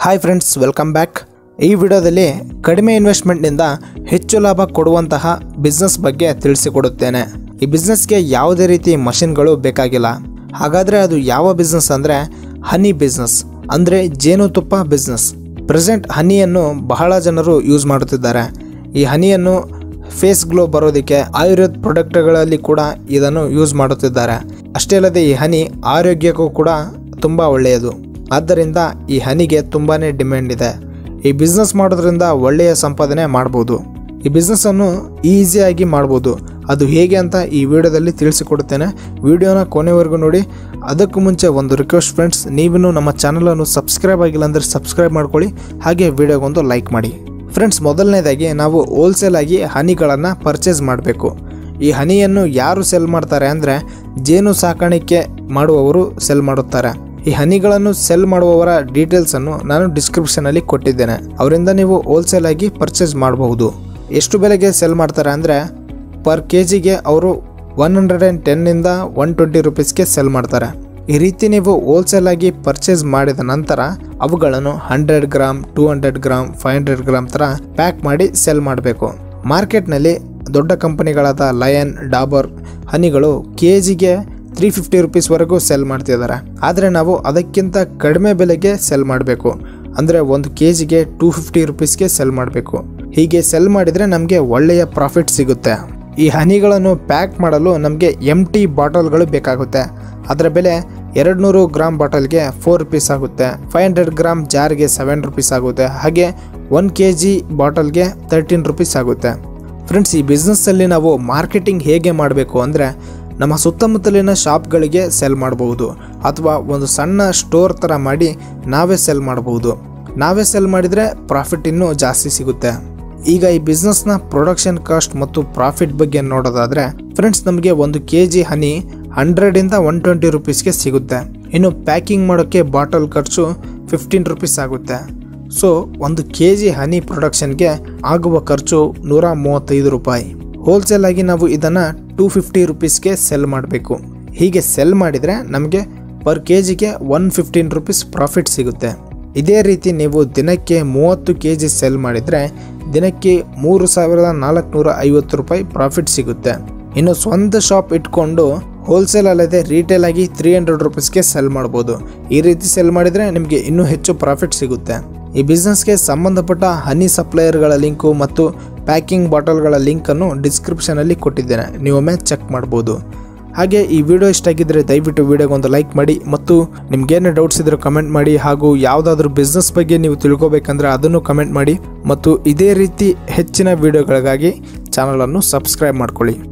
hi friends welcome back ಈ ವಿಡಿಯೋದಲ್ಲಿ ಕಡಿಮೆ ಇನ್ವೆಸ್ಟ್ಮೆಂಟ್ನಿಂದ ಹೆಚ್ಚು ಲಾಭ ಕೊಡುವಂತಹ ಬಿಸ್ನೆಸ್ ಬಗ್ಗೆ ತಿಳಿಸಿಕೊಡುತ್ತೇನೆ ಈ ಬಿಸ್ನೆಸ್ಗೆ ಯಾವುದೇ ರೀತಿ ಮಷಿನ್ಗಳು ಬೇಕಾಗಿಲ್ಲ ಹಾಗಾದರೆ ಅದು ಯಾವ ಬಿಸ್ನೆಸ್ ಅಂದರೆ ಹನಿ ಬಿಸ್ನೆಸ್ ಅಂದರೆ ಜೇನುತುಪ್ಪ ಬಿಸ್ನೆಸ್ ಪ್ರೆಸೆಂಟ್ ಹನಿಯನ್ನು ಬಹಳ ಜನರು ಯೂಸ್ ಮಾಡುತ್ತಿದ್ದಾರೆ ಈ ಹನಿಯನ್ನು ಫೇಸ್ ಗ್ಲೋ ಬರೋದಕ್ಕೆ ಆಯುರ್ವೇದ ಪ್ರಾಡಕ್ಟ್ಗಳಲ್ಲಿ ಕೂಡ ಇದನ್ನು ಯೂಸ್ ಮಾಡುತ್ತಿದ್ದಾರೆ ಅಷ್ಟೇ ಅಲ್ಲದೆ ಈ ಹನಿ ಆರೋಗ್ಯಕ್ಕೂ ಕೂಡ ತುಂಬ ಒಳ್ಳೆಯದು ಆದ್ದರಿಂದ ಈ ಹನಿಗೆ ತುಂಬಾ ಡಿಮ್ಯಾಂಡ್ ಇದೆ ಈ ಬಿಸ್ನೆಸ್ ಮಾಡೋದ್ರಿಂದ ಒಳ್ಳೆಯ ಸಂಪಾದನೆ ಮಾಡ್ಬೋದು ಈ ಬಿಸ್ನೆಸ್ಸನ್ನು ಈಸಿಯಾಗಿ ಮಾಡ್ಬೋದು ಅದು ಹೇಗೆ ಅಂತ ಈ ವಿಡಿಯೋದಲ್ಲಿ ತಿಳಿಸಿಕೊಡುತ್ತೇನೆ ವಿಡಿಯೋನ ಕೊನೆವರೆಗೂ ನೋಡಿ ಅದಕ್ಕೂ ಮುಂಚೆ ಒಂದು ರಿಕ್ವೆಸ್ಟ್ ಫ್ರೆಂಡ್ಸ್ ನೀವಿನ್ನೂ ನಮ್ಮ ಚಾನಲನ್ನು ಸಬ್ಸ್ಕ್ರೈಬ್ ಆಗಿಲ್ಲ ಅಂದರೆ ಸಬ್ಸ್ಕ್ರೈಬ್ ಮಾಡ್ಕೊಳ್ಳಿ ಹಾಗೆ ವಿಡಿಯೋಗೊಂದು ಲೈಕ್ ಮಾಡಿ ಫ್ರೆಂಡ್ಸ್ ಮೊದಲನೇದಾಗಿ ನಾವು ಹೋಲ್ಸೇಲ್ ಆಗಿ ಹನಿಗಳನ್ನು ಪರ್ಚೇಸ್ ಮಾಡಬೇಕು ಈ ಹನಿಯನ್ನು ಯಾರು ಸೆಲ್ ಮಾಡ್ತಾರೆ ಅಂದರೆ ಜೇನು ಸಾಕಾಣಿಕೆ ಮಾಡುವವರು ಸೆಲ್ ಮಾಡುತ್ತಾರೆ ಈ ಹನಿಗಳನ್ನು ಸೆಲ್ ಮಾಡುವವರ ಡೀಟೇಲ್ಸನ್ನು ನಾನು ಡಿಸ್ಕ್ರಿಪ್ಷನಲ್ಲಿ ಕೊಟ್ಟಿದ್ದೇನೆ ಅವರಿಂದ ನೀವು ಹೋಲ್ಸೇಲ್ ಆಗಿ ಪರ್ಚೇಸ್ ಮಾಡಬಹುದು ಎಷ್ಟು ಬೆಲೆಗೆ ಸೆಲ್ ಮಾಡ್ತಾರೆ ಅಂದರೆ ಪರ್ ಕೆ ಜಿಗೆ ಅವರು ಒನ್ ಹಂಡ್ರೆಡ್ ಆ್ಯಂಡ್ ಟೆನ್ನಿಂದ ಒನ್ ಟ್ವೆಂಟಿ ರುಪೀಸ್ಗೆ ಸೆಲ್ ಮಾಡ್ತಾರೆ ಈ ರೀತಿ ನೀವು ಹೋಲ್ಸೇಲ್ ಆಗಿ ಪರ್ಚೇಸ್ ಮಾಡಿದ ನಂತರ ಅವುಗಳನ್ನು hundred gram two hundred gram five hundred gram ಥರ ಪ್ಯಾಕ್ ಮಾಡಿ ಸೆಲ್ ಮಾಡಬೇಕು ಮಾರ್ಕೆಟ್ನಲ್ಲಿ ದೊಡ್ಡ ಕಂಪನಿಗಳಾದ ಲಯನ್ ಡಾಬರ್ ಹನಿಗಳು ಕೆ ಜಿಗೆ ತ್ರೀ ಫಿಫ್ಟಿ ರುಪೀಸ್ವರೆಗೂ ಸೆಲ್ ಮಾಡ್ತಿದ್ದಾರೆ ಆದರೆ ನಾವು ಅದಕ್ಕಿಂತ ಕಡಿಮೆ ಬೆಲೆಗೆ ಸೆಲ್ ಮಾಡಬೇಕು ಅಂದರೆ ಒಂದು ಕೆ ಜಿಗೆ ಟೂ ಫಿಫ್ಟಿ ರುಪೀಸ್ಗೆ ಸೆಲ್ ಮಾಡಬೇಕು ಹೀಗೆ ಸೆಲ್ ಮಾಡಿದರೆ ನಮಗೆ ಒಳ್ಳೆಯ ಪ್ರಾಫಿಟ್ ಸಿಗುತ್ತೆ ಈ ಹನಿಗಳನ್ನು ಪ್ಯಾಕ್ ಮಾಡಲು ನಮಗೆ ಎಮ್ ಟಿ ಬಾಟಲ್ಗಳು ಬೇಕಾಗುತ್ತೆ ಅದರ ಬೆಲೆ ಎರಡು ನೂರು ಗ್ರಾಮ್ ಬಾಟಲ್ಗೆ ಫೋರ್ ರುಪೀಸ್ ಆಗುತ್ತೆ ಫೈವ್ ಹಂಡ್ರೆಡ್ ಗ್ರಾಮ್ ಜಾರ್ಗೆ ಸೆವೆನ್ ರುಪೀಸ್ ಆಗುತ್ತೆ ಹಾಗೆ ಒನ್ ಕೆ ಜಿ ಬಾಟಲ್ಗೆ ತರ್ಟೀನ್ ರುಪೀಸ್ ಆಗುತ್ತೆ ಫ್ರೆಂಡ್ಸ್ ಈ ಬಿಸ್ನೆಸ್ಸಲ್ಲಿ ನಾವು ಮಾರ್ಕೆಟಿಂಗ್ ಹೇಗೆ ಮಾಡಬೇಕು ಅಂದರೆ ನಮ್ಮ ಸುತ್ತಮುತ್ತಲಿನ ಶಾಪ್ಗಳಿಗೆ ಸೆಲ್ ಮಾಡಬಹುದು ಅಥವಾ ಒಂದು ಸಣ್ಣ ಸ್ಟೋರ್ ಥರ ಮಾಡಿ ನಾವೇ ಸೆಲ್ ಮಾಡಬಹುದು ನಾವೇ ಸೆಲ್ ಮಾಡಿದರೆ ಪ್ರಾಫಿಟ್ ಇನ್ನೂ ಜಾಸ್ತಿ ಸಿಗುತ್ತೆ ಈಗ ಈ ಬಿಸ್ನೆಸ್ನ ಪ್ರೊಡಕ್ಷನ್ ಕಾಸ್ಟ್ ಮತ್ತು ಪ್ರಾಫಿಟ್ ಬಗ್ಗೆ ನೋಡೋದಾದರೆ ಫ್ರೆಂಡ್ಸ್ ನಮಗೆ ಒಂದು ಕೆ ಜಿ ಹನಿ ಹಂಡ್ರೆಡಿಂದ ಒನ್ ಟ್ವೆಂಟಿ ರುಪೀಸ್ಗೆ ಸಿಗುತ್ತೆ ಇನ್ನು ಪ್ಯಾಕಿಂಗ್ ಮಾಡೋಕ್ಕೆ ಬಾಟಲ್ ಖರ್ಚು ಫಿಫ್ಟೀನ್ ರುಪೀಸ್ ಆಗುತ್ತೆ ಸೊ ಒಂದು ಕೆ ಜಿ ಹನಿ ಪ್ರೊಡಕ್ಷನ್ಗೆ ಆಗುವ ಖರ್ಚು ನೂರ ಮೂವತ್ತೈದು ರೂಪಾಯಿ ಹೋಲ್ಸೇಲ್ ಆಗಿ ನಾವು ಇದನ್ನು ಟೂ ಫಿಫ್ಟಿ ರುಪೀಸ್ಗೆ ಸೆಲ್ ಮಾಡಬೇಕು ಹೀಗೆ ಸೆಲ್ ಮಾಡಿದರೆ ನಮಗೆ ಪರ್ ಕೆ ಜಿಗೆ ಒನ್ ಫಿಫ್ಟೀನ್ ರುಪೀಸ್ ಪ್ರಾಫಿಟ್ ಸಿಗುತ್ತೆ ಇದೇ ರೀತಿ ನೀವು ದಿನಕ್ಕೆ ಮೂವತ್ತು ಕೆ ಜಿ ಸೆಲ್ ಮಾಡಿದರೆ ದಿನಕ್ಕೆ ಮೂರು ಸಾವಿರದ ನಾಲ್ಕುನೂರ ಐವತ್ತು ರೂಪಾಯಿ ಪ್ರಾಫಿಟ್ ಸಿಗುತ್ತೆ ಇನ್ನು ಸ್ವಂತ ಶಾಪ್ ಇಟ್ಕೊಂಡು ಹೋಲ್ಸೇಲ್ ಅಲ್ಲದೆ ರೀಟೇಲ್ ಆಗಿ ತ್ರೀ ಹಂಡ್ರೆಡ್ ರುಪೀಸ್ಗೆ ಸೆಲ್ ಮಾಡ್ಬೋದು ಈ ರೀತಿ ಸೆಲ್ ಮಾಡಿದರೆ ನಿಮಗೆ ಇನ್ನೂ ಹೆಚ್ಚು ಪ್ರಾಫಿಟ್ ಸಿಗುತ್ತೆ ಈ ಬಿಸ್ನೆಸ್ಗೆ ಸಂಬಂಧಪಟ್ಟ ಹನಿ ಸಪ್ಲೈಯರ್ಗಳ ಲಿಂಕು ಮತ್ತು ಪ್ಯಾಕಿಂಗ್ ಬಾಟಲ್ಗಳ ಲಿಂಕನ್ನು ಡಿಸ್ಕ್ರಿಪ್ಷನಲ್ಲಿ ಕೊಟ್ಟಿದ್ದೇನೆ ನೀವೊಮ್ಮೆ ಚೆಕ್ ಮಾಡ್ಬೋದು ಹಾಗೆ ಈ ವಿಡಿಯೋ ಇಷ್ಟ ಆಗಿದ್ದರೆ ದಯವಿಟ್ಟು ವಿಡಿಯೋಗೊಂದು ಲೈಕ್ ಮಾಡಿ ಮತ್ತು ನಿಮ್ಗೇನೇ ಡೌಟ್ಸ್ ಇದ್ದರೆ ಕಮೆಂಟ್ ಮಾಡಿ ಹಾಗೂ ಯಾವುದಾದ್ರೂ ಬಿಸ್ನೆಸ್ ಬಗ್ಗೆ ನೀವು ತಿಳ್ಕೊಬೇಕಂದ್ರೆ ಅದನ್ನು ಕಮೆಂಟ್ ಮಾಡಿ ಮತ್ತು ಇದೇ ರೀತಿ ಹೆಚ್ಚಿನ ವಿಡಿಯೋಗಳಿಗಾಗಿ ಚಾನಲನ್ನು ಸಬ್ಸ್ಕ್ರೈಬ್ ಮಾಡ್ಕೊಳ್ಳಿ